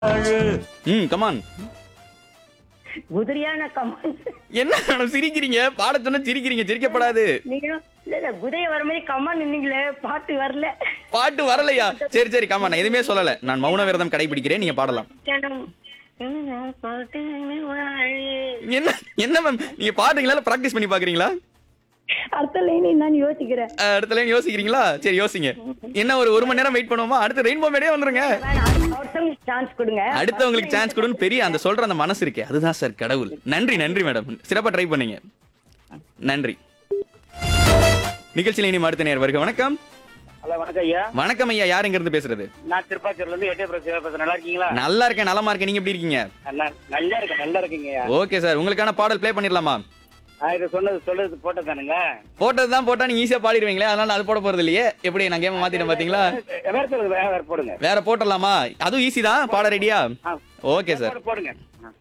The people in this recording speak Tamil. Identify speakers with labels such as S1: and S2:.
S1: ம் கமான்
S2: குதிரையான கமல்
S1: என்ன மேடம் சிரிக்கிறீங்க பாட சொன்னா சிரிக்கிறீங்க சிரிக்கப்படாது
S2: நீங்க இல்ல இல்ல குதிரை வர மாதிரி கமல் நின்னீங்களே பாட்டு வரல
S1: பாட்டு வரலையா சரி சரி கமான் நான் எதுவுமே சொல்லல நான் மௌன விரதம் கடைபிடிக்கிறேன் நீங்க பாடலாம்
S2: ஜனம் பாட்டு வாழு.
S1: என்ன என்ன மேம் நீங்க பாடுறீங்களா இல்ல பிராக்டிஸ் பண்ணி பாக்குறீங்களா
S2: அடுத்த லைன் என்னன்னு யோசிக்கிறேன்
S1: அஹ், அடுத்த லைன் யோசிக்கிறீங்களா சரி யோசிங்க என்ன ஒரு ஒரு மணி நேரம் வெயிட் பண்ணுவோமா அடுத்து ரெயின்போ மேடே வந்துருங்க
S2: வேணாம், அடுத்தவங்களுக்கு சான்ஸ் கொடுங்க
S1: அடுத்தவங்களுக்கு சான்ஸ் கொடுன்னு பெரிய அந்த சொல்ற அந்த மனசு இருக்கே அதுதான் சார் கடவுள் நன்றி நன்றி மேடம் சிறப்பா ட்ரை பண்ணீங்க நன்றி நிகழ்ச்சியில் இனி அடுத்த நேர் வருக வணக்கம்
S3: ஹலோ வணக்கம் ஐயா
S1: வணக்கம் ஐயா யார் எங்க இருந்து பேசுறது
S3: நான் திருப்பாச்சூர்ல இருந்து எட்டே பிரச்சனை பேசுறேன் நல்லா இருக்கீங்களா
S1: நல்லா இருக்கேன் நலமா இருக்கேன் நீங்க எப்படி இருக்கீங்க
S3: நல்லா நல்லா இருக்கேன் நல்லா இருக்கீங்க ஐயா
S1: ஓகே சார் உங்களுக்கான பாடல் ப்ளே பண்ணிடலாமா
S3: நான் இது சொன்னது சொல்றது போட்டதானுங்க
S1: போட்டது தான் போட்டா நீங்க ஈஸியா பாடிடுவீங்களே அதனால அது போட போறது இல்லையே எப்படி நான் கேம மாத்திட்டேன் பாத்தீங்களா
S3: வேற சொல்லுங்க வேற வேற போடுங்க
S1: வேற போட்டுடலாமா அதுவும் ஈஸி தான் பாட ரெடியா
S3: ஆ,
S1: ஓகே சார்
S3: போடு- போடுங்க ஆ.